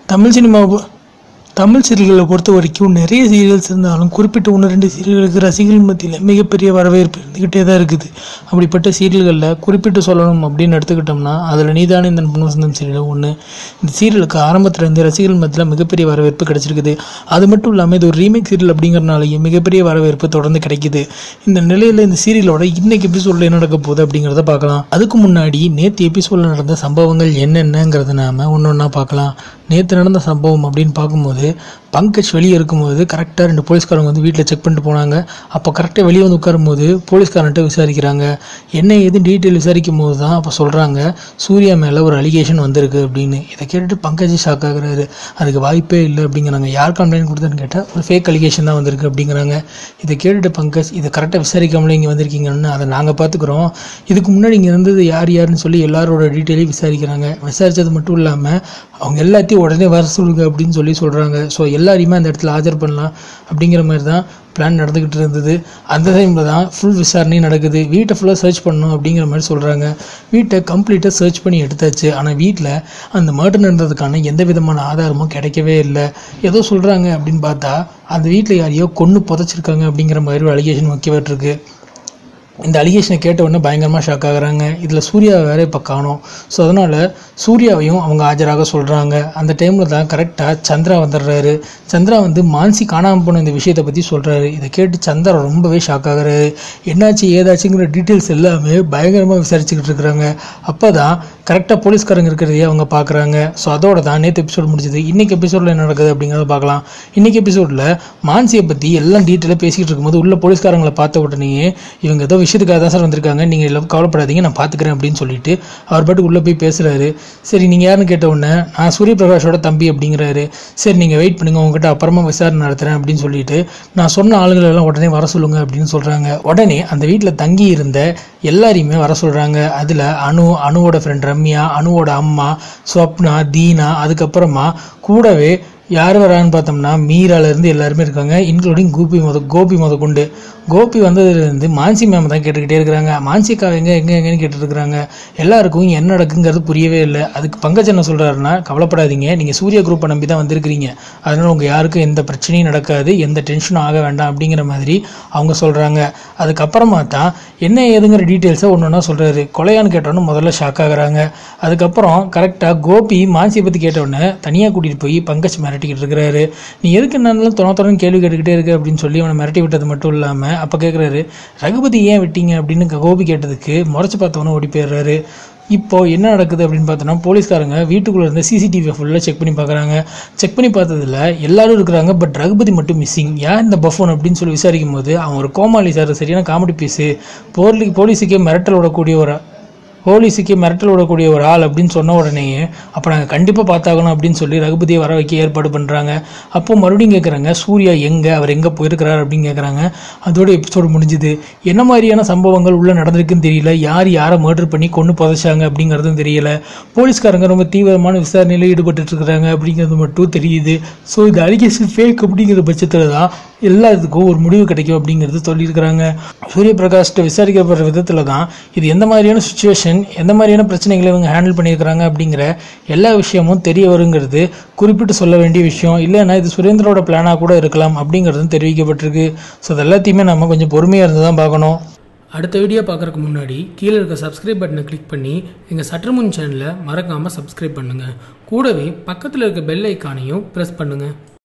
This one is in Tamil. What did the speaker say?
தமிழ் சினிமாவை தமிழ் சீரியல்களை பொறுத்த வரைக்கும் நிறைய சீரியல்ஸ் இருந்தாலும் குறிப்பிட்ட ஒன்று ரெண்டு சீரியல்களுக்கு ரசிகர்கள் மத்தியில் மிகப்பெரிய வரவேற்பு இருந்துக்கிட்டே தான் இருக்குது அப்படிப்பட்ட சீரியல்களில் குறிப்பிட்டு சொல்லணும் அப்படின்னு எடுத்துக்கிட்டோம்னா அதில் நீதானே இந்த புனவசந்தம் சீரியல் ஒன்று இந்த சீரியலுக்கு ஆரம்பத்துலேருந்து ரசிகர்கள் மத்தியில் மிகப்பெரிய வரவேற்பு கிடைச்சிருக்குது அது மட்டும் இல்லாமல் இது ஒரு ரீமேக் சீரியல் அப்படிங்கிறனாலேயே மிகப்பெரிய வரவேற்பு தொடர்ந்து கிடைக்குது இந்த நிலையில் இந்த சீரியலோட இன்னைக்கு எபிசோடில் என்ன நடக்க போகுது அப்படிங்கிறத பார்க்கலாம் அதுக்கு முன்னாடி நேற்று எபிசோடில் நடந்த சம்பவங்கள் என்னென்னங்கிறத நாம ஒன்று ஒன்றா பார்க்கலாம் நேற்று நடந்த சம்பவம் அப்படின்னு பார்க்கும்போது பங்கஜ் வெளியே இருக்கும்போது கரெக்டாக ரெண்டு போலீஸ்காரங்க வந்து வீட்டில் செக் பண்ணிட்டு போனாங்க அப்போ கரெக்டாக வெளியே வந்து உட்காரும்போது போலீஸ்காரன்ட்ட விசாரிக்கிறாங்க என்ன ஏது டீட்டெயில் விசாரிக்கும் போது தான் அப்போ சொல்கிறாங்க சூர்யா மேலே ஒரு அலிகேஷன் வந்திருக்கு அப்படின்னு இதை கேட்டுட்டு பங்கஜ் ஷாக் ஆகுறாரு அதுக்கு வாய்ப்பே இல்லை அப்படிங்கிறாங்க யார் கம்ப்ளைண்ட் கொடுத்தேன்னு கேட்டால் ஒரு ஃபேக் அலிகேஷன் தான் வந்திருக்கு அப்படிங்கிறாங்க இதை கேட்டுட்டு பங்கஜ் இதை கரெக்டாக விசாரிக்காமலே இங்கே வந்திருக்கீங்கன்னு அதை நாங்கள் பார்த்துக்குறோம் இதுக்கு முன்னாடி இங்கே இருந்தது யார் யாருன்னு சொல்லி எல்லாரோட டீட்டெயிலையும் விசாரிக்கிறாங்க விசாரித்தது மட்டும் இல்லாமல் அவங்க எல்லாத்தையும் உடனே வர சொல்லுங்க அப்படின்னு சொல்லி சொல்கிறாங்க ஸோ எல்லாரையுமே அந்த இடத்துல ஆஜர் பண்ணலாம் அப்படிங்கிற மாதிரி தான் பிளான் நடந்துக்கிட்டு இருந்தது அந்த டைமில் தான் ஃபுல் விசாரணை நடக்குது வீட்டை ஃபுல்லாக சர்ச் பண்ணணும் அப்படிங்கிற மாதிரி சொல்கிறாங்க வீட்டை கம்ப்ளீட்டாக சர்ச் பண்ணி எடுத்தாச்சு ஆனால் வீட்டில் அந்த மர்டர் நடந்ததுக்கான எந்த விதமான ஆதாரமும் கிடைக்கவே இல்லை ஏதோ சொல்கிறாங்க அப்படின்னு பார்த்தா அந்த வீட்டில் யாரையோ கொன்று புதைச்சிருக்காங்க அப்படிங்கிற மாதிரி ஒரு அலிகேஷன் வைக்கப்பட்டிருக்கு இந்த அலிகேஷனை கேட்ட உடனே பயங்கரமாக ஷாக் ஆகுறாங்க இதில் சூர்யாவை வேற இப்போ காணோம் ஸோ அதனால் சூர்யாவையும் அவங்க ஆஜராக சொல்கிறாங்க அந்த டைமில் தான் கரெக்டாக சந்திரா வந்துடுறாரு சந்திரா வந்து மான்சி காணாமல் போன இந்த விஷயத்தை பற்றி சொல்கிறாரு இதை கேட்டு சந்திரா ரொம்பவே ஷாக் ஆகுறாரு என்னாச்சு ஏதாச்சுங்கிற டீட்டெயில்ஸ் எல்லாமே பயங்கரமாக விசாரிச்சுக்கிட்டு இருக்கிறாங்க அப்போ தான் கரெக்டாக போலீஸ்காரங்க இருக்கிறதையே அவங்க பார்க்குறாங்க ஸோ அதோட தான் நேற்று எபிசோட் முடிஞ்சது இன்றைக்கி எபிசோடில் என்ன நடக்குது அப்படிங்கிறத பார்க்கலாம் இன்றைக்கி எபிசோடில் மான்சியை பற்றி எல்லாம் டீட்டெயிலாக பேசிக்கிட்டு இருக்கும்போது உள்ள போலீஸ்காரங்களை பார்த்த உடனேயே இவங்க ஏதோ விஷயத்துக்காக தான் சார் வந்திருக்காங்க நீங்கள் எல்லாம் கவலைப்படாதீங்க நான் பார்த்துக்கிறேன் அப்படின்னு சொல்லிட்டு அவர் பாட்டுக்கு உள்ளே போய் பேசுகிறாரு சரி நீங்கள் யாருன்னு கேட்ட உடனே நான் சூரிய பிரகாஷோட தம்பி அப்படிங்கிறாரு சரி நீங்கள் வெயிட் பண்ணுங்க உங்ககிட்ட அப்புறமா விசாரணை நடத்துகிறேன் அப்படின்னு சொல்லிட்டு நான் சொன்ன ஆளுங்களை எல்லாம் உடனே வர சொல்லுங்க அப்படின்னு சொல்கிறாங்க உடனே அந்த வீட்டில் தங்கி இருந்த எல்லாரையுமே வர சொல்கிறாங்க அதில் அனு அனுவோட ஃப்ரெண்ட் ரம்யா அனுவோட அம்மா ஸ்வப்னா தீனா அதுக்கப்புறமா கூடவே யார் வரான்னு பார்த்தோம்னா மீராலேருந்து எல்லாருமே இருக்காங்க இன்க்ளூடிங் கோபி முத கோபி முத கொண்டு கோபி வந்ததுலேருந்து மான்சி மேம் தான் கேட்டுக்கிட்டே இருக்கிறாங்க மான்சிக்கா எங்கே எங்கே எங்கேன்னு கேட்டுருக்குறாங்க எல்லாருக்கும் என்ன நடக்குங்கிறது புரியவே இல்லை அதுக்கு பங்கஜ் என்ன சொல்கிறாருன்னா கவலைப்படாதீங்க நீங்கள் சூர்யா குரூப்பை நம்பி தான் வந்திருக்கிறீங்க அதனால் உங்கள் யாருக்கும் எந்த பிரச்சனையும் நடக்காது எந்த டென்ஷனும் ஆக வேண்டாம் அப்படிங்கிற மாதிரி அவங்க சொல்கிறாங்க அதுக்கப்புறமா தான் என்ன ஏதுங்கிற டீட்டெயில்ஸை ஒன்று ஒன்றா சொல்கிறாரு கொலையான்னு கேட்டோன்னே முதல்ல ஷாக் ஆகுறாங்க அதுக்கப்புறம் கரெக்டாக கோபி மான்சியை பற்றி கேட்டவுடனே தனியாக கூட்டிகிட்டு போய் பங்கஜ் மிரட்டிக்கிட்டு இருக்கிறாரு நீ எதுக்கு என்னாலும் தொண தொணன்னு கேள்வி கேட்டுக்கிட்டே இருக்கு அப்படின்னு சொல்லி அவனை மிரட்டி விட்டது மட்டும் இல்லாமல் அப்போ கேட்குறாரு ரகுபதி ஏன் விட்டீங்க அப்படின்னு கோபி கேட்டதுக்கு முறைச்சு பார்த்தவொன்னே ஓடி போயிடுறாரு இப்போ என்ன நடக்குது அப்படின்னு பார்த்தோன்னா போலீஸ்காரங்க வீட்டுக்குள்ள இருந்த சிசிடிவியை ஃபுல்லாக செக் பண்ணி பார்க்குறாங்க செக் பண்ணி பார்த்ததுல எல்லாரும் இருக்கிறாங்க பட் ரகுபதி மட்டும் மிஸ்ஸிங் யார் இந்த பஃபோன் அப்படின்னு சொல்லி விசாரிக்கும் போது அவன் ஒரு கோமாளி சார் சரியான காமெடி பீஸு போலி போலீஸுக்கே மிரட்டல் விடக்கூடிய ஒரு போலீஸுக்கு மிரட்டல் விடக்கூடிய ஒரு ஆள் அப்படின்னு சொன்ன உடனேயே அப்போ நாங்கள் கண்டிப்பாக பார்த்தாகணும் அப்படின்னு சொல்லி ரகுபதியை வர வைக்க ஏற்பாடு பண்ணுறாங்க அப்போ மறுபடியும் கேட்குறாங்க சூர்யா எங்கே அவர் எங்கே போயிருக்கிறார் அப்படின்னு கேட்குறாங்க அதோட எபிசோடு முடிஞ்சுது என்ன மாதிரியான சம்பவங்கள் உள்ளே நடந்திருக்குன்னு தெரியல யார் யாரை மர்டர் பண்ணி கொண்டு புதைச்சாங்க அப்படிங்கிறதும் தெரியல போலீஸ்காரங்க ரொம்ப தீவிரமான விசாரணையில் ஈடுபட்டு இருக்கிறாங்க அப்படிங்கிறது மட்டும் தெரியுது ஸோ இது அலிகேஷன் ஃபேக் அப்படிங்கிற பட்சத்தில் தான் எல்லாத்துக்கும் ஒரு முடிவு கிடைக்கும் அப்படிங்கிறது சொல்லியிருக்கிறாங்க சூரிய பிரகாஷ்கிட்ட விசாரிக்கப்படுற விதத்தில் தான் இது எந்த மாதிரியான சுச்சுவேஷன் எந்த மாதிரியான பிரச்சனைகளை இவங்க ஹேண்டில் பண்ணியிருக்கிறாங்க அப்படிங்கிற எல்லா விஷயமும் தெரிய வருங்கிறது குறிப்பிட்டு சொல்ல வேண்டிய விஷயம் இல்லைன்னா இது சுரேந்திரோட பிளானாக கூட இருக்கலாம் அப்படிங்கிறதும் தெரிவிக்கப்பட்டிருக்கு ஸோ அது எல்லாத்தையுமே நம்ம கொஞ்சம் பொறுமையாக இருந்து தான் பார்க்கணும் அடுத்த வீடியோ பார்க்குறதுக்கு முன்னாடி கீழே இருக்க சப்ஸ்கிரைப் பட்டனை கிளிக் பண்ணி எங்கள் சற்றுமுன் சேனலை மறக்காமல் சப்ஸ்கிரைப் பண்ணுங்கள் கூடவே பக்கத்தில் இருக்க பெல் ஐக்கானையும் ப்ரெஸ் பண்ணுங்கள்